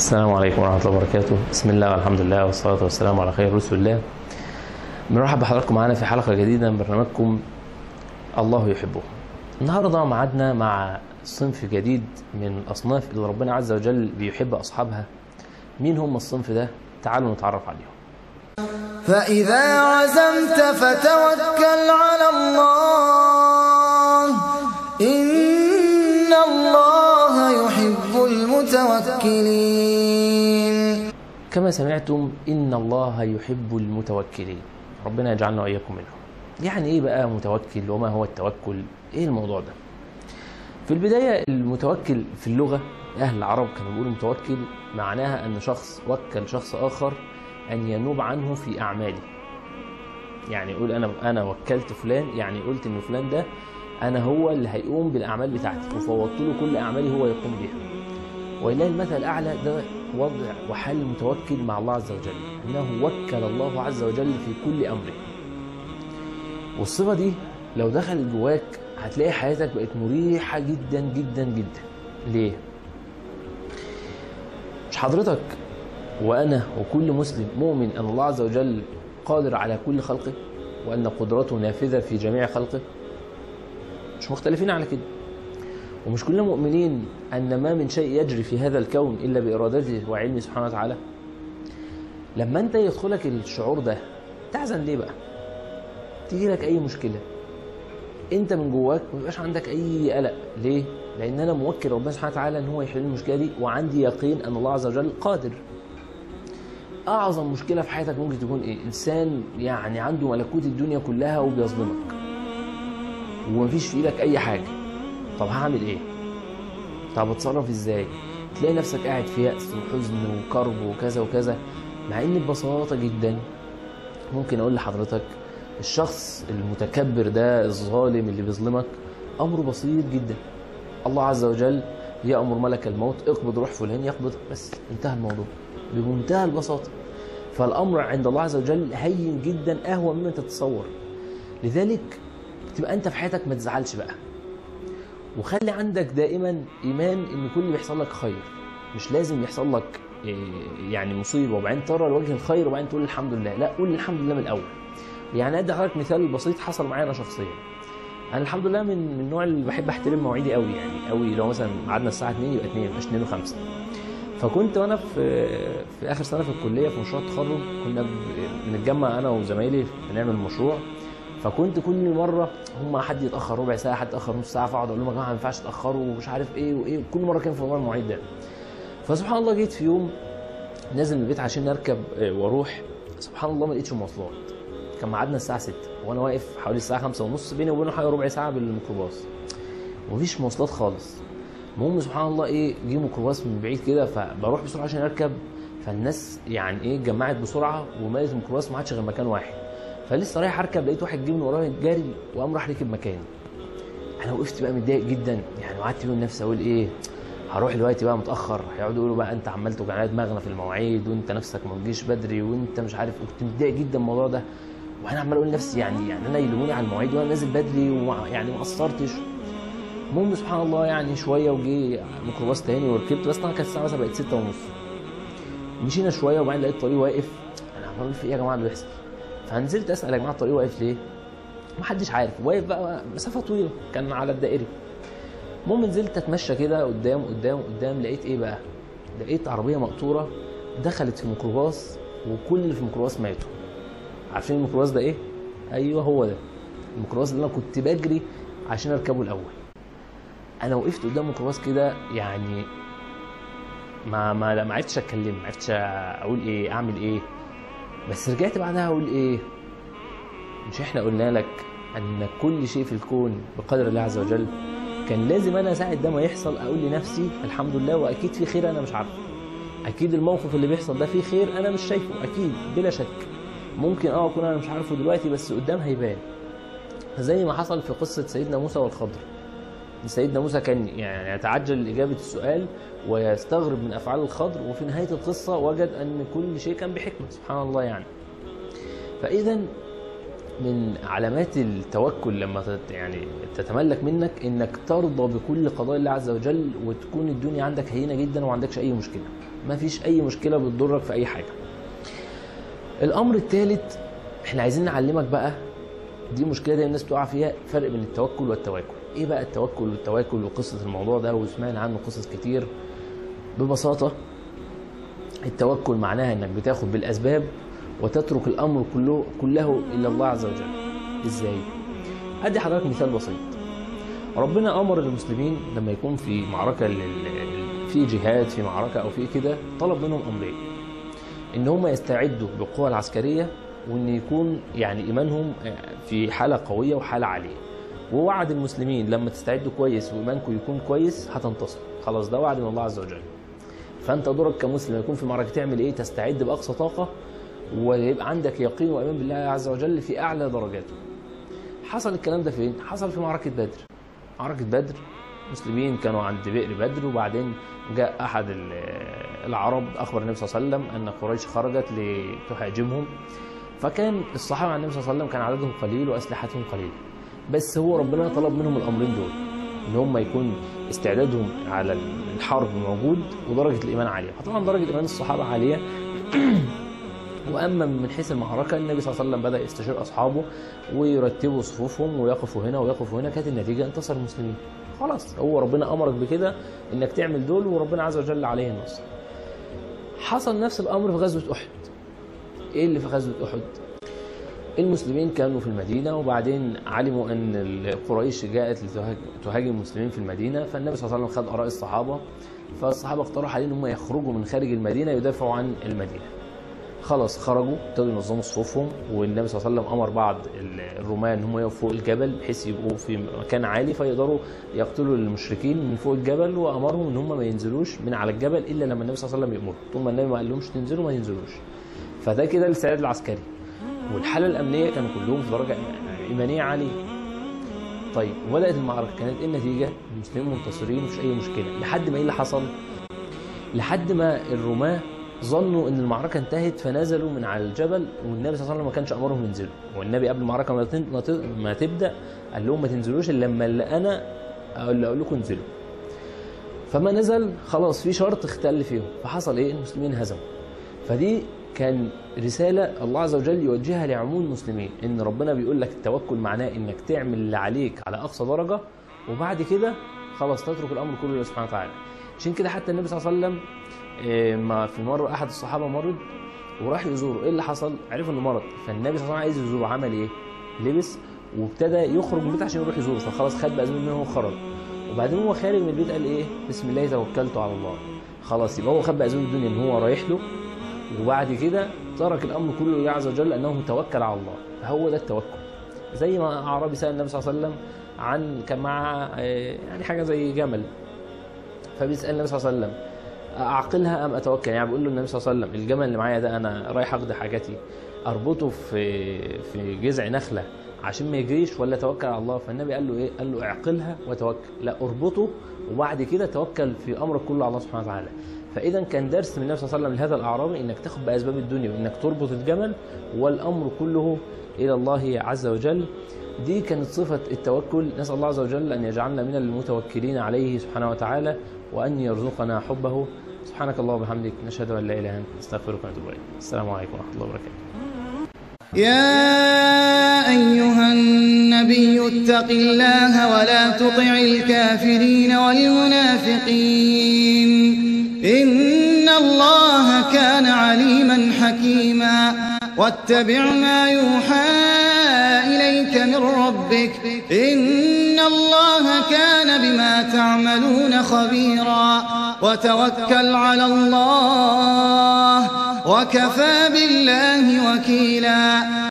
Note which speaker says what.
Speaker 1: السلام عليكم ورحمة الله وبركاته بسم الله والحمد لله والصلاة والسلام على خير رسول الله بنرحب بحضراتكم معانا في حلقة جديدة من برنامجكم الله يحبه النهاردة معادنا مع صنف جديد من الأصناف اللي ربنا عز وجل بيحب أصحابها مين هم الصنف ده تعالوا نتعرف عليهم
Speaker 2: فإذا عزمت فتوكل على الله إن الله يحب المتوكلين
Speaker 1: كما سمعتم إن الله يحب المتوكلين ربنا يجعلنا وإياكم منهم يعني إيه بقى متوكل وما هو التوكل إيه الموضوع ده في البداية المتوكل في اللغة أهل العرب كانوا بيقولوا متوكل معناها أن شخص وكل شخص آخر أن ينوب عنه في أعماله يعني يقول أنا أنا وكلت فلان يعني قلت إن فلان ده أنا هو اللي هيقوم بالأعمال بتاعتي وفوضت له كل أعمالي هو يقوم بها ولله المثل الأعلى ده وضع وحال المتوكل مع الله عز وجل أنه وكل الله عز وجل في كل أمره والصفة دي لو دخلت جواك هتلاقي حياتك بقت مريحة جدا جدا جدا ليه؟ مش حضرتك وأنا وكل مسلم مؤمن أن الله عز وجل قادر على كل خلقه وأن قدرته نافذة في جميع خلقه مش مختلفين على كده ومش كلنا مؤمنين أن ما من شيء يجري في هذا الكون إلا بإرادته وعلمه سبحانه وتعالى لما أنت يدخلك الشعور ده تحزن ليه بقى تيجي لك أي مشكلة أنت من جواك ما يبقاش عندك أي قلق ليه؟ لأن أنا موكل ربنا سبحانه وتعالى أن هو يحل المشكلة دي وعندي يقين أن الله عز وجل قادر أعظم مشكلة في حياتك ممكن تكون إيه؟ إنسان يعني عنده ملكوت الدنيا كلها وبيظلمك ومفيش في إيدك أي حاجة طب هعمل ايه طب اتصرف ازاي تلاقي نفسك قاعد في يأس وحزن وكرب وكذا وكذا مع ان ببساطة جدا ممكن اقول لحضرتك الشخص المتكبر ده الظالم اللي بيظلمك امره بسيط جدا الله عز وجل يأمر ملك الموت اقبض روح فلان يقبض بس انتهى الموضوع بمنتهى البساطة فالامر عند الله عز وجل هين جدا اهون مما تتصور لذلك تبقى انت في حياتك ما تزعلش بقى وخلي عندك دائما ايمان ان كل اللي بيحصل لك خير مش لازم يحصل لك يعني مصيبه وبعدين ترى الوجه الخير وبعدين تقول الحمد لله لا قول الحمد لله من الاول يعني ادي حضرتك مثال بسيط حصل معايا انا شخصيا انا الحمد لله من من النوع اللي بحب احترم مواعيدي قوي يعني قوي لو مثلا ميعادنا الساعه 2 يبقى 2 مش 2 و5 فكنت وانا في في اخر سنه في الكليه في مشروع التخرج كنا بنتجمع انا وزمايلي بنعمل مشروع فكنت كل مره هم حد يتاخر ربع ساعه حد يتاخر نص ساعه فاقعد اقول لهم يا جماعه ما ينفعش تاخروا ومش عارف ايه وايه كل مره كان في موضوع المواعيد ده فسبحان الله جيت في يوم نازل من البيت عشان نركب واروح سبحان الله ما لقيتش مواصلات كان ميعادنا الساعه 6 وانا واقف حوالي الساعه 5 ونص بيني وبينه حوالي ربع ساعه بالميكروباص ومفيش مواصلات خالص المهم سبحان الله ايه جه ميكروباص من بعيد كده فبروح بسرعه عشان اركب فالناس يعني ايه اتجمعت بسرعه ومالت الميكروباص ما عادش غير مكان واحد فلسه رايح اركب لقيت واحد جه من ورايا جاري وقام راح ركب مكاني انا وقفت بقى متضايق جدا يعني وقعدت بين نفسي اقول ايه هروح دلوقتي بقى متاخر هيقعدوا يقولوا بقى انت عمال توجع دماغنا في المواعيد وانت نفسك ما تجيش بدري وانت مش عارف كنت متضايق جدا من الموضوع ده وانا عمال اقول لنفسي يعني يعني انا يلوموني على المواعيد وانا نازل بدري ويعني ما قصرتش المهم سبحان الله يعني شويه وجي ميكروباص تاني وركبت بس طبعا كانت الساعه مثلا بقت 6 ونص مشينا شويه وبعدين لقيت الطريق واقف انا عمال اقول في ايه يا جماعه اللي بيحصل فنزلت اسال يا جماعه الطريق واقف ليه؟ محدش عارف واقف بقى مسافه طويله كان على الدائري المهم نزلت اتمشى كده قدام قدام قدام لقيت ايه بقى؟ لقيت عربيه مقطوره دخلت في ميكروباص وكل اللي في الميكروباص ماتوا عارفين الميكروباص ده ايه؟ ايوه هو ده الميكروباص اللي انا كنت بجري عشان اركبه الاول انا وقفت قدام الميكروباص كده يعني ما ما ما عرفتش اتكلم ما عرفتش اقول ايه اعمل ايه بس رجعت بعدها اقول ايه مش احنا قلنا لك ان كل شيء في الكون بقدر الله عز وجل كان لازم انا ساعه ده ما يحصل اقول لنفسي الحمد لله واكيد في خير انا مش عارفه اكيد الموقف اللي بيحصل ده فيه خير انا مش شايفه اكيد بلا شك ممكن اه اكون انا مش عارفه دلوقتي بس قدام هيبان زي ما حصل في قصه سيدنا موسى والخضر سيدنا موسى كان يعني يتعجل إجابة السؤال ويستغرب من أفعال الخضر وفي نهاية القصة وجد أن كل شيء كان بحكمة سبحان الله يعني فإذا من علامات التوكل لما تت يعني تتملك منك انك ترضى بكل قضاء الله عز وجل وتكون الدنيا عندك هينه جدا وما عندكش اي مشكله ما فيش اي مشكله بتضرك في اي حاجه الامر الثالث احنا عايزين نعلمك بقى دي مشكله دايما الناس بتقع فيها فرق بين التوكل والتواكل ايه بقى التوكل والتواكل وقصه الموضوع ده وسمعنا عنه قصص كتير ببساطه التوكل معناها انك بتاخد بالاسباب وتترك الامر كله كله الى الله عز وجل ازاي ادي حضرتك مثال بسيط ربنا امر المسلمين لما يكون في معركه لل- في جهاد في معركه او في كده طلب منهم امرين ان هم يستعدوا بالقوى العسكريه وان يكون يعني ايمانهم في حاله قويه وحاله عاليه ووعد المسلمين لما تستعدوا كويس وايمانكم يكون كويس هتنتصروا خلاص ده وعد من الله عز وجل فانت دورك كمسلم يكون في معركه تعمل ايه تستعد باقصى طاقه ويبقى عندك يقين وايمان بالله عز وجل في اعلى درجاته حصل الكلام ده فين حصل في معركه بدر معركه بدر المسلمين كانوا عند بئر بدر وبعدين جاء احد ال- العرب اخبر النبي صلى الله عليه وسلم ان قريش خرجت لتهاجمهم فكان الصحابه عن النبي صلى الله عليه وسلم كان عددهم قليل واسلحتهم قليله بس هو ربنا طلب منهم الامرين دول ان هم يكون استعدادهم على الحرب موجود ودرجه الايمان عاليه فطبعا درجه ايمان الصحابه عاليه واما من حيث المعركه النبي صلى الله عليه وسلم بدا يستشير اصحابه ويرتبوا صفوفهم ويقفوا هنا ويقفوا هنا كانت النتيجه انتصر المسلمين خلاص هو ربنا امرك بكده انك تعمل دول وربنا عز وجل عليه النصر حصل نفس الامر في غزوه احد ايه اللي في غزوه احد المسلمين كانوا في المدينة وبعدين علموا أن قريش جاءت لتهاج- تهاجم المسلمين في المدينة فالنبي صلى الله عليه وسلم خد آراء الصحابة فالصحابة اقترحوا عليهم أن هم يخرجوا من خارج المدينة يدافعوا عن المدينة خلاص خرجوا ابتدوا ينظموا صفوفهم والنبي صلى الله عليه وسلم امر بعض الرومان ان هم يقفوا فوق الجبل بحيث يبقوا في مكان عالي فيقدروا يقتلوا المشركين من فوق الجبل وامرهم ان هم ما ينزلوش من على الجبل الا لما النبي صلى الله عليه وسلم يامرهم طول ما النبي ما قالهمش تنزلوا ما ينزلوش فده كده الاستعداد العسكري والحاله الامنيه كانوا كلهم في درجه ايمانيه عاليه طيب وبدات المعركه كانت ايه النتيجه المسلمين منتصرين مفيش اي مشكله لحد ما ايه اللي حصل لحد ما الرماه ظنوا ان المعركه انتهت فنزلوا من على الجبل والنبي صلى الله عليه وسلم ما كانش امرهم ينزلوا والنبي قبل المعركه ما تن- ما ت- ما تبدا قال لهم ما تنزلوش الا لما اللي انا اقول اقول لكم انزلوا فما نزل خلاص في شرط اختل فيهم فحصل ايه المسلمين هزموا فدي كان رسالة الله عز وجل يوجهها لعموم المسلمين إن ربنا بيقول لك التوكل معناه إنك تعمل اللي عليك على أقصى درجة وبعد كده خلاص تترك الأمر كله لله سبحانه وتعالى عشان كده حتى النبي صلى الله عليه وسلم آه، ما في مرة أحد الصحابة مرض وراح يزوره إيه اللي حصل؟ عرف إنه مرض فالنبي صلى الله عليه وسلم عايز يزوره عمل إيه؟ لبس وابتدى يخرج من البيت عشان يروح يزوره فخلاص خد بأذن منه هو خرج وبعدين هو خارج من البيت قال إيه؟ بسم الله توكلت على الله خلاص يبقى هو خد بأذن الدنيا إن هو رايح له وبعد كده ترك الامر كله لله عز وجل انه متوكل على الله فهو ده التوكل زي ما اعرابي سال النبي صلى الله عليه وسلم عن كان معاه آه، يعني حاجه زي جمل فبيسال النبي صلى الله عليه وسلم اعقلها ام اتوكل يعني بيقول له النبي صلى الله عليه وسلم الجمل اللي معايا ده انا رايح اقضي حاجاتي اربطه في في جذع نخله عشان ما يجريش ولا توكل على الله فالنبي قال له ايه قال له اعقلها وتوكل لا اربطه وبعد كده توكل في امرك كله على الله سبحانه وتعالى فاذا كان درس من النبي صلى الله عليه وسلم لهذا الاعرابي انك تاخد باسباب الدنيا وانك تربط الجمل والامر كله الى الله عز وجل دي كانت صفة التوكل نسأل الله عز وجل أن يجعلنا من المتوكلين عليه سبحانه وتعالى وأن يرزقنا حبه سبحانك اللهم وبحمدك نشهد أن لا إله إلا أنت نستغفرك ونتوب إليك السلام عليكم ورحمة الله وبركاته
Speaker 2: يا أيها النبي اتق الله ولا تطع الكافرين والمنافقين إن الله كان عليما حكيما واتبع ما يوحى إليك من ربك إن الله كان بما تعملون خبيرا وتوكل على الله وكفى بالله وكيلا